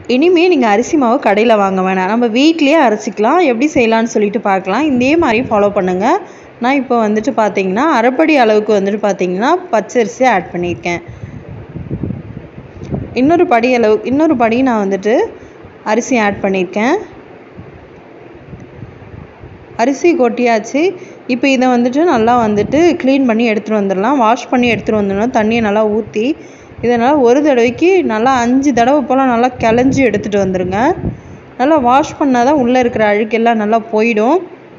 இனிமேல் நீங்கள் அரிசி மாவு கடையில் வாங்க வேணாம் நம்ம வீட்லேயே அரைச்சிக்கலாம் எப்படி செய்யலான்னு சொல்லிட்டு பார்க்கலாம் இதே மாதிரி ஃபாலோ பண்ணுங்கள் நான் இப்போ வந்துட்டு பார்த்தீங்கன்னா அரைப்படி அளவுக்கு வந்துட்டு பார்த்தீங்கன்னா பச்சரிசி ஆட் பண்ணியிருக்கேன் இன்னொரு படி அளவு இன்னொரு படி நான் வந்துட்டு அரிசி ஆட் பண்ணியிருக்கேன் அரிசி கொட்டியாச்சு இப்போ இதை வந்துட்டு நல்லா வந்துட்டு க்ளீன் பண்ணி எடுத்துகிட்டு வந்துடலாம் வாஷ் பண்ணி எடுத்துகிட்டு வந்துடணும் தண்ணியை நல்லா ஊற்றி இதனால் ஒரு தடவைக்கு நல்லா அஞ்சு தடவை போல் நல்லா கிளஞ்சி எடுத்துகிட்டு வந்துடுங்க நல்லா வாஷ் பண்ணால் தான் உள்ளே இருக்கிற அழுக்கெல்லாம் நல்லா போயிடும்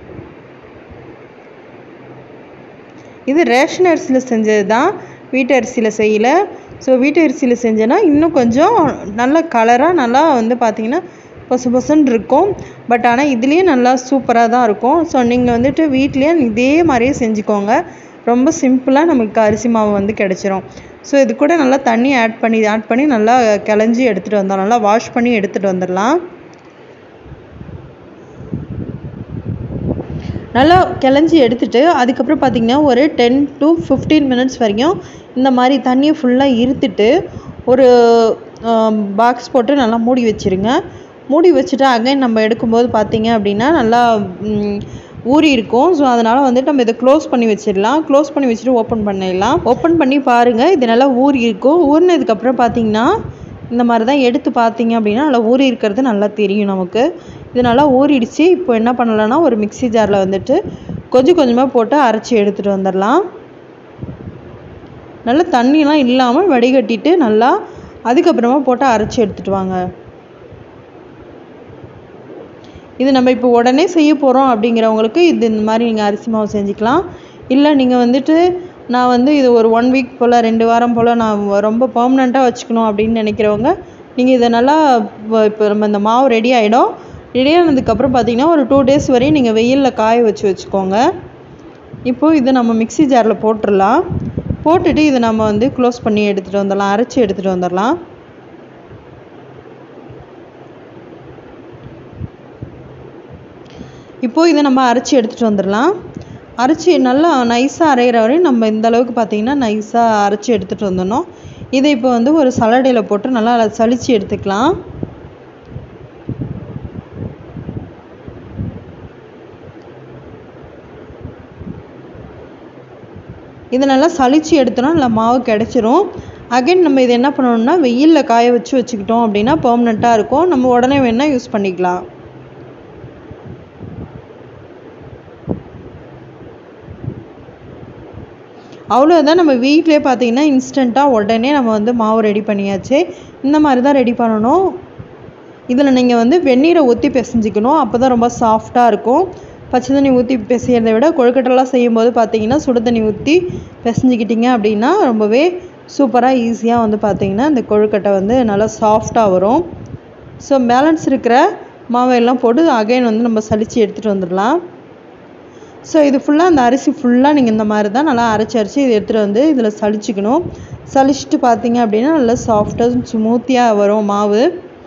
இது ரேஷன் அரிசியில் செஞ்சது தான் வீட்டு அரிசியில் செய்யலை ஸோ வீட்டு அரிசியில் செஞ்சேன்னா இன்னும் கொஞ்சம் நல்ல கலராக நல்லா வந்து பார்த்திங்கன்னா பொசு பொசுன்னு இருக்கும் பட் ஆனால் இதுலேயே நல்லா சூப்பராக தான் இருக்கும் ஸோ நீங்கள் வந்துட்டு வீட்லேயே இதே மாதிரியே செஞ்சுக்கோங்க ரொம்ப சிம்பிளாக நமக்கு அரிசி மாவு வந்து கிடச்சிரும் ஸோ இது கூட நல்லா தண்ணி ஆட் பண்ணி ஆட் பண்ணி நல்லா கிளஞ்சி எடுத்துகிட்டு வந்தோம் நல்லா வாஷ் பண்ணி எடுத்துகிட்டு வந்துடலாம் நல்லா கிளஞ்சி எடுத்துட்டு அதுக்கப்புறம் பார்த்திங்கன்னா ஒரு டென் டு ஃபிஃப்டீன் மினிட்ஸ் வரைக்கும் இந்த மாதிரி தண்ணியை ஃபுல்லாக இருத்துட்டு ஒரு பாக்ஸ் போட்டு நல்லா மூடி வச்சுருங்க மூடி வச்சுட்டு அகைன் நம்ம எடுக்கும்போது பார்த்திங்க அப்படின்னா நல்லா ஊறி இருக்கும் ஸோ அதனால் வந்துட்டு நம்ம இதை க்ளோஸ் பண்ணி வச்சிடலாம் க்ளோஸ் பண்ணி வச்சுட்டு ஓப்பன் பண்ணிடலாம் ஓப்பன் பண்ணி பாருங்கள் இது நல்லா ஊறி இருக்கும் ஊறினதுக்கப்புறம் பார்த்திங்கன்னா இந்த மாதிரி தான் எடுத்து பார்த்தீங்க அப்படின்னா நல்லா ஊறி இருக்கிறது நல்லா தெரியும் நமக்கு இது நல்லா ஊறிடுச்சு இப்போ என்ன பண்ணலான்னா ஒரு மிக்ஸி ஜாரில் வந்துட்டு கொஞ்சம் கொஞ்சமாக போட்டு அரைச்சி எடுத்துகிட்டு வந்துடலாம் நல்லா தண்ணிலாம் இல்லாமல் வடிகட்டிட்டு நல்லா அதுக்கப்புறமா போட்டு அரைச்சி எடுத்துகிட்டு வாங்க இது நம்ம இப்போ உடனே செய்ய போகிறோம் அப்படிங்கிறவங்களுக்கு இது இந்த மாதிரி நீங்கள் அரிசி மாவு செஞ்சுக்கலாம் இல்லை நீங்கள் வந்துட்டு நான் வந்து இது ஒரு ஒன் வீக் போல் ரெண்டு வாரம் போல் நான் ரொம்ப பர்மனெண்ட்டாக வச்சுக்கணும் அப்படின்னு நினைக்கிறவங்க நீங்கள் இதை நல்லா இப்போ நம்ம இந்த மாவு ரெடி ஆகிடும் ரெடி ஆனதுக்கப்புறம் பார்த்தீங்கன்னா ஒரு டூ டேஸ் வரையும் நீங்கள் வெயிலில் காய வச்சு வச்சுக்கோங்க இப்போது இதை நம்ம மிக்ஸி ஜாரில் போட்டுடலாம் போட்டுட்டு இதை நம்ம வந்து க்ளோஸ் பண்ணி எடுத்துகிட்டு வந்துடலாம் அரைச்சி எடுத்துகிட்டு வந்துடலாம் இப்போது இதை நம்ம அரைச்சி எடுத்துகிட்டு வந்துடலாம் அரைச்சி நல்லா நைஸாக அரைகிற வரையும் நம்ம இந்த அளவுக்கு பார்த்தீங்கன்னா நைஸாக அரைச்சி எடுத்துகிட்டு வந்துடணும் இதை இப்போ வந்து ஒரு சலடையில் போட்டு நல்லா சலிச்சு எடுத்துக்கலாம் இதை நல்லா சலிச்சு எடுத்தோன்னா நல்லா மாவு கிடச்சிரும் அகைன் நம்ம இதை என்ன பண்ணணும்னா வெயிலில் காய வச்சு வச்சுக்கிட்டோம் அப்படின்னா பெர்மனெண்ட்டாக இருக்கும் நம்ம உடனே வேணால் யூஸ் பண்ணிக்கலாம் அவ்வளோதான் நம்ம வீட்டிலே பார்த்தீங்கன்னா இன்ஸ்டண்ட்டாக உடனே நம்ம வந்து மாவு ரெடி பண்ணியாச்சு இந்த மாதிரி தான் ரெடி பண்ணணும் இதில் நீங்கள் வந்து வெந்நீரை ஊற்றி பிசைஞ்சிக்கணும் அப்போ தான் ரொம்ப சாஃப்டாக இருக்கும் பச்சை தண்ணி ஊற்றி பிசைகிறத விட கொழுக்கட்டெல்லாம் செய்யும்போது பார்த்தீங்கன்னா சுடு தண்ணி ஊற்றி பிசைஞ்சிக்கிட்டிங்க அப்படின்னா ரொம்பவே சூப்பராக ஈஸியாக வந்து பார்த்தீங்கன்னா இந்த கொழுக்கட்டை வந்து நல்லா சாஃப்டாக வரும் ஸோ பேலன்ஸ் இருக்கிற மாவையெல்லாம் போட்டு அகைன் வந்து நம்ம சலித்து எடுத்துகிட்டு வந்துடலாம் ஸோ இது ஃபுல்லாக அந்த அரிசி ஃபுல்லாக நீங்கள் இந்த மாதிரி தான் நல்லா அரைச்சி அரைச்சி இதை எடுத்துகிட்டு வந்து இதில் சலிச்சுக்கணும் சலிச்சுட்டு பார்த்தீங்க அப்படின்னா நல்லா சாஃப்டாக ஸ்மூத்தியாக வரும் மாவு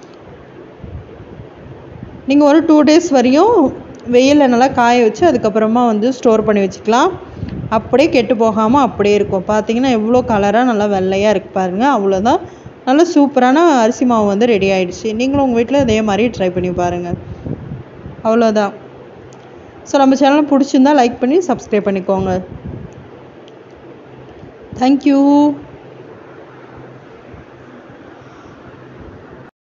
நீங்கள் ஒரு டூ டேஸ் வரையும் வெயிலில் நல்லா காய வச்சு அதுக்கப்புறமா வந்து ஸ்டோர் பண்ணி வச்சுக்கலாம் அப்படியே கெட்டு போகாமல் அப்படியே இருக்கும் பார்த்தீங்கன்னா எவ்வளோ கலராக நல்லா வெள்ளையாக இருக்குது பாருங்கள் அவ்வளோதான் நல்ல சூப்பரான அரிசி மாவு வந்து ரெடி ஆகிடுச்சு நீங்களும் உங்கள் வீட்டில் இதே மாதிரி ட்ரை பண்ணி பாருங்கள் அவ்வளோதான் ஸோ நம்ம சேனலை பிடிச்சிருந்தா லைக் பண்ணி சப்ஸ்கிரைப் பண்ணிக்கோங்க தேங்க்யூ